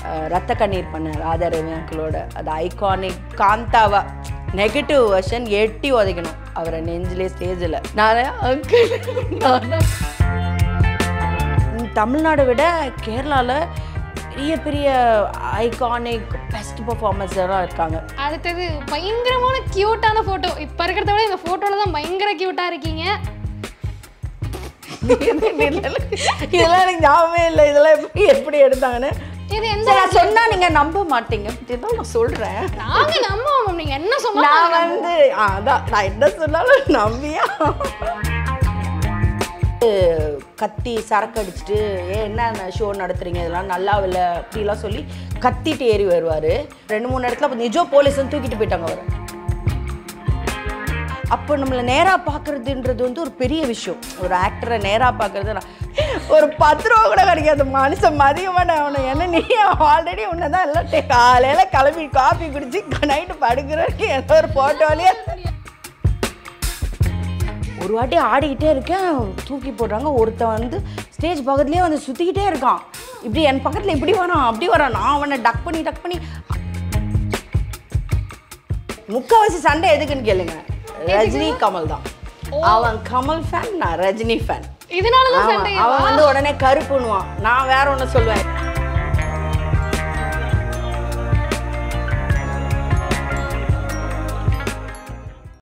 அஹ், ரத்த கண்ணீர் பண்ண ராதா ரவி அங்கிளோட அது ஐகானிக் காந்தாவா நெகட்டிவ் வெர்ஷன் எட்டி உதைக்கணும் அவரை நெஞ்சிலே ஸ்டேஜில் நான் அங்கிள் நான் தமிழ்நாடை விட கேரளாவில் பெரிய பெரிய ஐகானிக் பெஸ்ட் பர்ஃபார்மன்ஸ் எல்லாம் இருக்காங்க அடுத்தது பயங்கரமான கியூட்டான ஃபோட்டோ இப்போ இருக்கிறத விட இந்த ஃபோட்டோவில் தான் பயங்கர கியூட்டாக இருக்கீங்க இதெல்லாம் எனக்கு ஞாபகமே இல்லை இதெல்லாம் எப்படி எப்படி எடுத்தாங்கன்னு இது எந்த சரி, நான் சொன்னா நீங்க நம்ப மாட்டீங்க இதுதான் நான் சொல்றேன் நாங்க நம்புவோம் நீங்க என்ன சொன்னாலும் நான் வந்து ஆ, அதான் நான் என்ன சொன்னாலும் நம்பியா கத்தி சரக்கு அடிச்சுட்டு ஏன் என்ன ஷோ நடத்துறீங்க இதெல்லாம் நல்லா இல்லை அப்படிலாம் சொல்லி கத்திட்டு ஏறி வருவார் ரெண்டு மூணு இடத்துல அப்போ நிஜோ போலீஸ்னு தூக்கிட்டு போயிட்டாங்க அவர் அப்போ நம்மளை நேராக பார்க்குறதுன்றது வந்து ஒரு பெரிய விஷயம் ஒரு ஆக்டரை நேராக பார்க்குறது நான் ஒரு பத்து ரூபா கூட கிடைக்காது மனுஷன் மதியமான அவனை என்ன நீ ஆல்ரெடி உன்னை தான் எல்லாம் டே- காலையில கிளம்பி காஃபி குடிச்சு நைட்டு படுக்கிறதுக்கு ஏதோ ஒரு ஃபோட்டோலேயே ஒரு வாட்டி ஆடிக்கிட்டே இருக்கேன் தூக்கி போடுறாங்க ஒருத்தன் வந்து ஸ்டேஜ் பக்கத்துலேயே வந்து சுற்றிக்கிட்டே இருக்கான் இப்படி என் பக்கத்தில் இப்படி வரான் அப்படி வரான் நான் அவனை டக் பண்ணி டக் பண்ணி முக்கால்வாசி சண்டை எதுக்குன்னு கேளுங்க ரஜினி கமல் தான் அவன் கமல் ஃபேன் நான் ரஜினி ஃபேன் இதனால தான் சண்டை அவன் வந்து உடனே கருப்புன்னுவான் நான் வேற ஒன்று சொல்லுவேன்